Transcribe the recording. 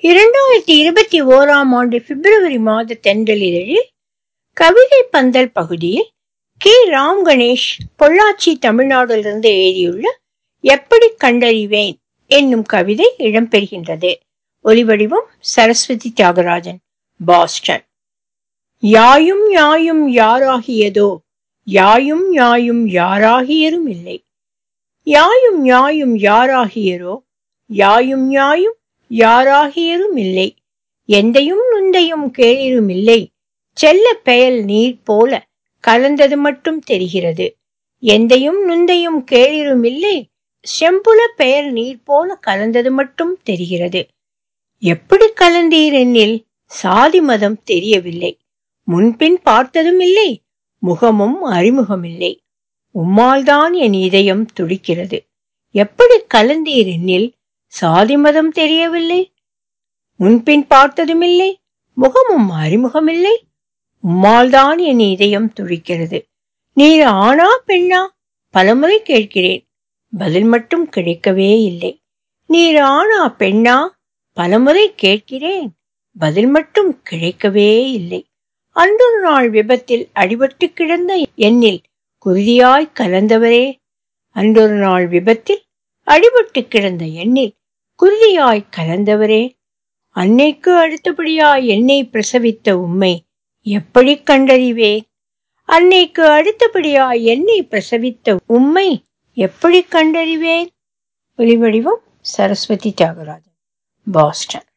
இரண்டாயிரத்தி இருபத்தி ஓராம் ஆண்டு பிப்ரவரி மாத தென்றலிதழில் கவிதை பந்தல் பகுதியில் கே ராம் கணேஷ் பொள்ளாச்சி தமிழ்நாட்டிலிருந்து எழுதியுள்ள எப்படி கண்டறிவேன் என்னும் கவிதை இடம்பெறுகின்றது ஒலிவடிவம் சரஸ்வதி தியாகராஜன் பாஸ்டன் யாயும் யாயும் யாராகியதோ யாயும் யாயும் யாராகியரும் இல்லை யாயும் யாயும் யாராகியரோ யாயும் யாயும் யாராகியரும் இல்லை எந்தையும் நுந்தையும் கேளிரும் இல்லை செல்ல பெயல் நீர் போல கலந்தது மட்டும் தெரிகிறது எந்தையும் நுந்தையும் கேளிரும் இல்லை செம்புல பெயர் நீர் போல கலந்தது மட்டும் தெரிகிறது எப்படி கலந்தீர் என்னில் சாதி மதம் தெரியவில்லை முன்பின் பார்த்ததும் இல்லை முகமும் அறிமுகமில்லை உம்மால்தான் என் இதயம் துடிக்கிறது எப்படி கலந்தீர் என்னில் சாதி மதம் தெரியவில்லை முன்பின் பார்த்ததுமில்லை முகமும் அறிமுகமில்லை உம்மால்தான் என் இதயம் துடிக்கிறது நீர் ஆனா பெண்ணா பலமுறை கேட்கிறேன் பதில் மட்டும் கிடைக்கவே இல்லை நீர் ஆனா பெண்ணா பலமுறை கேட்கிறேன் பதில் மட்டும் கிடைக்கவே இல்லை அன்றொரு நாள் விபத்தில் அடிபட்டு கிடந்த என்னில் குருதியாய் கலந்தவரே அன்றொரு நாள் விபத்தில் அடிபட்டு கிடந்த எண்ணில் குருதியாய் கலந்தவரே அன்னைக்கு அடுத்தபடியாய் என்னை பிரசவித்த உம்மை எப்படி கண்டறிவேன் அன்னைக்கு அடுத்தபடியாய் என்னை பிரசவித்த உம்மை எப்படி கண்டறிவேன் ஒலிவடிவம் சரஸ்வதி தியாகராஜன் பாஸ்டன்